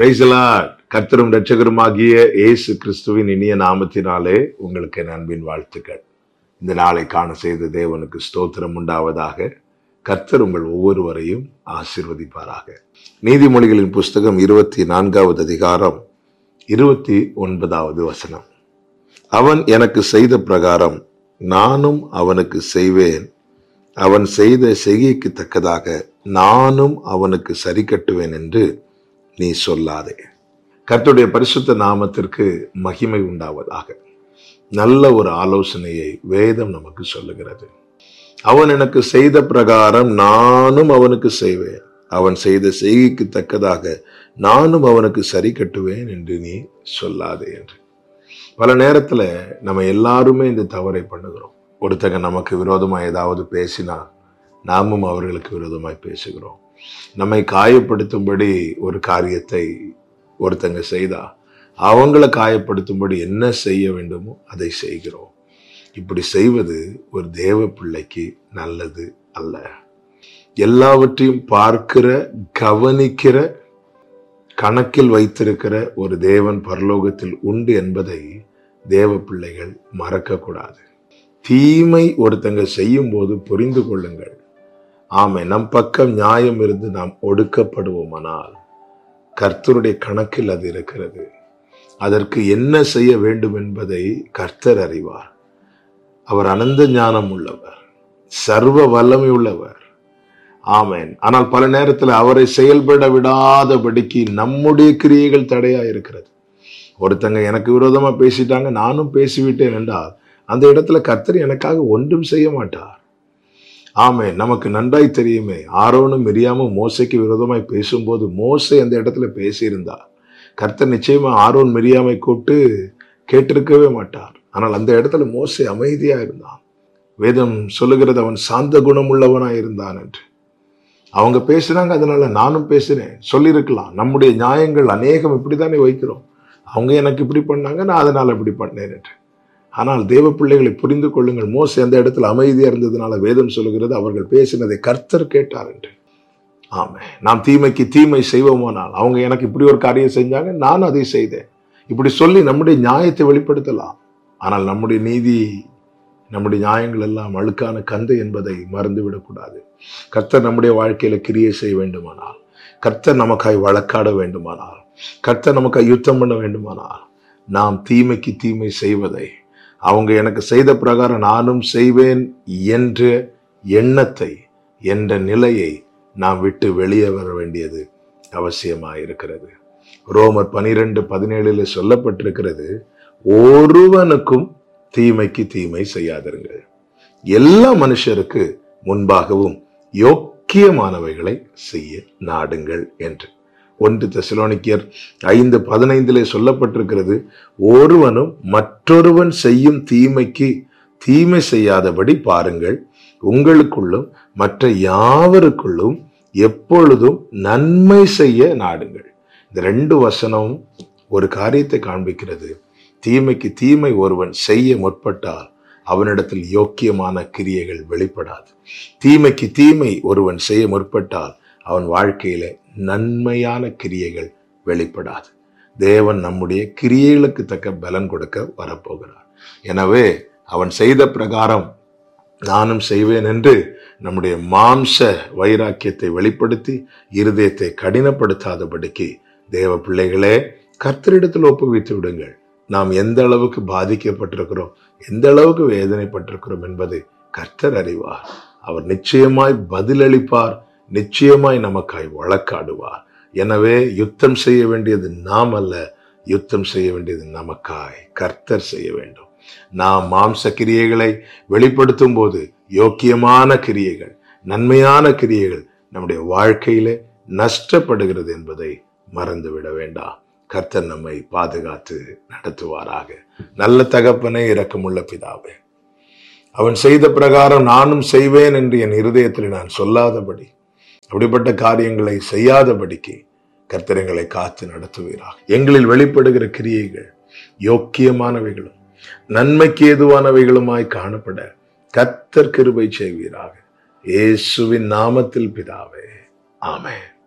கர்த்தரும் ரட்சகருமாகிய இயேசு கிறிஸ்துவின் இனிய நாமத்தினாலே உங்களுக்கு என் அன்பின் வாழ்த்துக்கள் இந்த நாளை காண செய்த தேவனுக்கு ஸ்தோத்திரம் உண்டாவதாக கர்த்தர் உங்கள் ஒவ்வொருவரையும் ஆசிர்வதிப்பாராக நீதிமொழிகளின் புஸ்தகம் இருபத்தி நான்காவது அதிகாரம் இருபத்தி ஒன்பதாவது வசனம் அவன் எனக்கு செய்த பிரகாரம் நானும் அவனுக்கு செய்வேன் அவன் செய்த செய்கைக்கு தக்கதாக நானும் அவனுக்கு சரி கட்டுவேன் என்று நீ சொல்லாதே கர்த்தருடைய பரிசுத்த நாமத்திற்கு மகிமை உண்டாவதாக நல்ல ஒரு ஆலோசனையை வேதம் நமக்கு சொல்லுகிறது அவன் எனக்கு செய்த பிரகாரம் நானும் அவனுக்கு செய்வேன் அவன் செய்த செய்கைக்கு தக்கதாக நானும் அவனுக்கு சரி கட்டுவேன் என்று நீ சொல்லாதே என்று பல நேரத்துல நம்ம எல்லாருமே இந்த தவறை பண்ணுகிறோம் ஒருத்தங்க நமக்கு விரோதமா ஏதாவது பேசினா நாமும் அவர்களுக்கு விரோதமாய் பேசுகிறோம் நம்மை காயப்படுத்தும்படி ஒரு காரியத்தை ஒருத்தங்க செய்தா அவங்கள காயப்படுத்தும்படி என்ன செய்ய வேண்டுமோ அதை செய்கிறோம் இப்படி செய்வது ஒரு தேவ பிள்ளைக்கு நல்லது அல்ல எல்லாவற்றையும் பார்க்கிற கவனிக்கிற கணக்கில் வைத்திருக்கிற ஒரு தேவன் பரலோகத்தில் உண்டு என்பதை தேவ பிள்ளைகள் மறக்கக்கூடாது தீமை ஒருத்தங்க செய்யும் போது புரிந்து கொள்ளுங்கள் ஆமை நம் பக்கம் நியாயம் இருந்து நாம் ஒடுக்கப்படுவோமானால் கர்த்தருடைய கணக்கில் அது இருக்கிறது அதற்கு என்ன செய்ய வேண்டும் என்பதை கர்த்தர் அறிவார் அவர் அனந்த ஞானம் உள்ளவர் சர்வ வல்லமை உள்ளவர் ஆமேன் ஆனால் பல நேரத்தில் அவரை செயல்பட விடாதபடிக்கு நம்முடைய கிரியைகள் தடையா இருக்கிறது ஒருத்தங்க எனக்கு விரோதமா பேசிட்டாங்க நானும் பேசிவிட்டேன் என்றால் அந்த இடத்துல கர்த்தர் எனக்காக ஒன்றும் செய்ய மாட்டார் ஆமே நமக்கு நன்றாய் தெரியுமே ஆரோனும் மிரியாமும் மோசைக்கு விரோதமாய் பேசும்போது மோசை அந்த இடத்துல பேசியிருந்தார் கர்த்தர் நிச்சயமா ஆரோன் மிரியாமை கூப்பிட்டு கேட்டிருக்கவே மாட்டார் ஆனால் அந்த இடத்துல மோசை அமைதியா இருந்தான் வேதம் சொல்லுகிறது அவன் சாந்த குணம் உள்ளவனாய் இருந்தான் என்று அவங்க பேசுனாங்க அதனால நானும் பேசினேன் சொல்லியிருக்கலாம் நம்முடைய நியாயங்கள் அநேகம் இப்படித்தானே வைக்கிறோம் அவங்க எனக்கு இப்படி பண்ணாங்க நான் அதனால இப்படி பண்ணேன் என்று ஆனால் தேவ பிள்ளைகளை புரிந்து கொள்ளுங்கள் மோச அந்த இடத்துல அமைதியா இருந்ததுனால வேதம் சொல்லுகிறது அவர்கள் பேசினதை கர்த்தர் கேட்டார் என்று ஆமே நாம் தீமைக்கு தீமை செய்வோமானால் அவங்க எனக்கு இப்படி ஒரு காரியம் செஞ்சாங்க நான் அதை செய்தேன் இப்படி சொல்லி நம்முடைய நியாயத்தை வெளிப்படுத்தலாம் ஆனால் நம்முடைய நீதி நம்முடைய நியாயங்கள் எல்லாம் அழுக்கான கந்தை என்பதை மறந்து விடக்கூடாது கர்த்தர் நம்முடைய வாழ்க்கையில கிரியை செய்ய வேண்டுமானால் கர்த்தர் நமக்காய் வழக்காட வேண்டுமானால் கர்த்தர் நமக்காய் யுத்தம் பண்ண வேண்டுமானால் நாம் தீமைக்கு தீமை செய்வதை அவங்க எனக்கு செய்த பிரகாரம் நானும் செய்வேன் என்ற எண்ணத்தை என்ற நிலையை நாம் விட்டு வெளியே வர வேண்டியது அவசியமாயிருக்கிறது ரோமர் பனிரெண்டு பதினேழுல சொல்லப்பட்டிருக்கிறது ஒருவனுக்கும் தீமைக்கு தீமை செய்யாதிருங்கள் எல்லா மனுஷருக்கு முன்பாகவும் யோக்கியமானவைகளை செய்ய நாடுங்கள் என்று ஒன்று தெசலோனிக்கியர் ஐந்து பதினைந்திலே சொல்லப்பட்டிருக்கிறது ஒருவனும் மற்றொருவன் செய்யும் தீமைக்கு தீமை செய்யாதபடி பாருங்கள் உங்களுக்குள்ளும் மற்ற யாவருக்குள்ளும் எப்பொழுதும் நன்மை செய்ய நாடுங்கள் இந்த ரெண்டு வசனம் ஒரு காரியத்தை காண்பிக்கிறது தீமைக்கு தீமை ஒருவன் செய்ய முற்பட்டால் அவனிடத்தில் யோக்கியமான கிரியைகள் வெளிப்படாது தீமைக்கு தீமை ஒருவன் செய்ய முற்பட்டால் அவன் வாழ்க்கையில நன்மையான கிரியைகள் வெளிப்படாது தேவன் நம்முடைய கிரியைகளுக்கு தக்க பலன் கொடுக்க வரப்போகிறார் எனவே அவன் செய்த பிரகாரம் நானும் செய்வேன் என்று நம்முடைய மாம்ச வைராக்கியத்தை வெளிப்படுத்தி இருதயத்தை கடினப்படுத்தாதபடிக்கு தேவ பிள்ளைகளே கர்த்தரிடத்தில் ஒப்புவித்து விடுங்கள் நாம் எந்த அளவுக்கு பாதிக்கப்பட்டிருக்கிறோம் எந்த அளவுக்கு வேதனைப்பட்டிருக்கிறோம் என்பதை கர்த்தர் அறிவார் அவர் நிச்சயமாய் பதிலளிப்பார் நிச்சயமாய் நமக்காய் வழக்காடுவார் எனவே யுத்தம் செய்ய வேண்டியது நாம் அல்ல யுத்தம் செய்ய வேண்டியது நமக்காய் கர்த்தர் செய்ய வேண்டும் நாம் மாம்ச கிரியைகளை வெளிப்படுத்தும் போது யோக்கியமான கிரியைகள் நன்மையான கிரியைகள் நம்முடைய வாழ்க்கையில நஷ்டப்படுகிறது என்பதை மறந்துவிட வேண்டாம் கர்த்தர் நம்மை பாதுகாத்து நடத்துவாராக நல்ல தகப்பனே இரக்கமுள்ள பிதாவே அவன் செய்த பிரகாரம் நானும் செய்வேன் என்று என் இருதயத்தில் நான் சொல்லாதபடி அப்படிப்பட்ட காரியங்களை செய்யாதபடிக்கு கர்த்தரங்களை காத்து நடத்துவீராக எங்களில் வெளிப்படுகிற கிரியைகள் யோக்கியமானவைகளும் நன்மைக்கு ஏதுவானவைகளுமாய் காணப்பட கர்த்தர் கிருபை செய்வீராக இயேசுவின் நாமத்தில் பிதாவே ஆமென்